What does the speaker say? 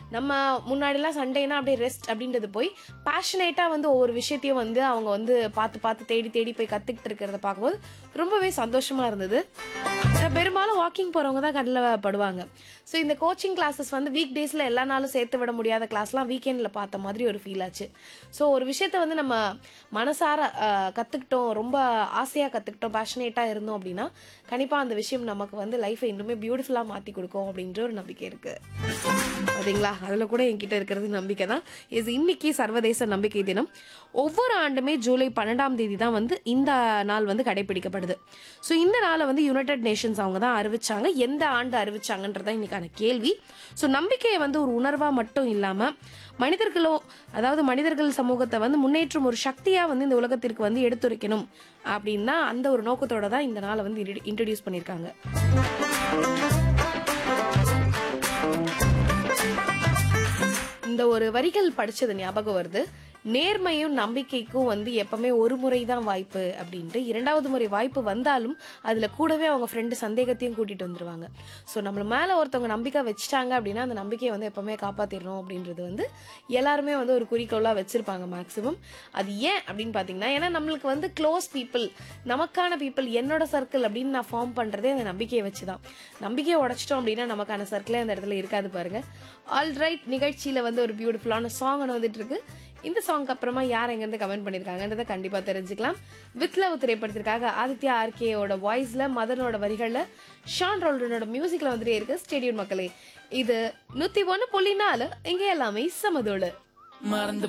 நம்ம முன்னாடிலாம் சண்டேனா அப்படியே ரெஸ்ட் அப்படின்றது போய் பேஷனேட்டாக வந்து ஒவ்வொரு விஷயத்தையும் வந்து அவங்க வந்து பார்த்து பார்த்து தேடி தேடி போய் கற்றுக்கிட்டு இருக்கிறத பார்க்கும்போது ரொம்பவே சந்தோஷமாக இருந்தது அஹ் பெரும்பாலும் வாக்கிங் போகிறவங்க தான் கண்ணில் படுவாங்க ஸோ இந்த கோச்சிங் கிளாஸஸ் வந்து வீக் டேஸில் எல்லா நாளும் சேர்த்து விட முடியாத கிளாஸ்லாம் வீக்கெண்டில் பார்த்த மாதிரி ஒரு ஃபீல் ஆச்சு ஸோ ஒரு விஷயத்த வந்து நம்ம மனசார அஹ், கற்றுக்கிட்டோம் ரொம்ப ஆசையாக கற்றுக்கிட்டோம் பேஷனேட்டாக இருந்தோம் அப்படின்னா கண்டிப்பாக அந்த விஷயம் நமக்கு வந்து லைஃப்பை இன்னுமே பியூட்டிஃபுல்லாக மாற்றி கொடுக்கும் அப்படின்ற ஒரு நம்பிக்கை இருக்குது பார்த்தீங்களா அதில் கூட என்கிட்ட இருக்கிறது நம்பிக்கை தான் இது இன்னைக்கு சர்வதேச நம்பிக்கை தினம் ஒவ்வொரு ஆண்டுமே ஜூலை பன்னெண்டாம் தேதி தான் வந்து இந்த நாள் வந்து கடைபிடிக்கப்படுது ஸோ இந்த நாளை வந்து யுனைடெட் நேஷன்ஸ் அவங்க தான் அறிவிச்சாங்க எந்த ஆண்டு அறிவிச்சாங்கன்றது தான் இன்னைக்கான கேள்வி ஸோ நம்பிக்கையை வந்து ஒரு உணர்வாக மட்டும் இல்லாமல் மனிதர்களோ அதாவது மனிதர்கள் சமூகத்தை வந்து முன்னேற்றும் ஒரு சக்தியாக வந்து இந்த உலகத்திற்கு வந்து எடுத்துரைக்கணும் அப்படின்னா அந்த ஒரு நோக்கத்தோட தான் இந்த நாளை வந்து இன்ட்ரடியூஸ் பண்ணியிருக்காங்க இந்த ஒரு வரிகள் படிச்சது ஞாபகம் வருது நேர்மையும் நம்பிக்கைக்கும் வந்து எப்பவுமே ஒரு முறை தான் வாய்ப்பு அப்படின்ட்டு இரண்டாவது முறை வாய்ப்பு வந்தாலும் அதில் கூடவே அவங்க ஃப்ரெண்டு சந்தேகத்தையும் கூட்டிட்டு வந்துருவாங்க ஸோ நம்ம மேலே ஒருத்தவங்க நம்பிக்கை வச்சுட்டாங்க அப்படின்னா அந்த நம்பிக்கையை வந்து எப்பவுமே காப்பாற்றிடணும் அப்படின்றது வந்து எல்லாருமே வந்து ஒரு குறிக்கோளாக வச்சிருப்பாங்க மேக்ஸிமம் அது ஏன் அப்படின்னு பார்த்தீங்கன்னா ஏன்னா நம்மளுக்கு வந்து க்ளோஸ் பீப்புள் நமக்கான பீப்புள் என்னோட சர்க்கிள் அப்படின்னு நான் ஃபார்ம் பண்ணுறதே அந்த நம்பிக்கையை வச்சு தான் நம்பிக்கையை உடைச்சிட்டோம் அப்படின்னா நமக்கான சர்க்கிளே அந்த இடத்துல இருக்காது பாருங்க ஆல்ரைட் நிகழ்ச்சியில் வந்து ஒரு பியூட்டிஃபுல்லான சாங் வந்துட்டு இருக்கு இந்த சாங்க்கு அப்புறமா யார் எங்கேருந்து கமெண்ட் பண்ணியிருக்காங்கன்றதை கண்டிப்பாக தெரிஞ்சுக்கலாம் வித் லவ் திரைப்படத்திற்காக ஆதித்யா ஆர்கேயோட வாய்ஸில் மதனோட வரிகளில் ஷான் ரோல்டனோட மியூசிக்கில் வந்துட்டே இருக்கு ஸ்டேடியம் மக்களே இது நூற்றி ஒன்று புள்ளி நாலு இங்கே எல்லாமே சமதோடு மறந்து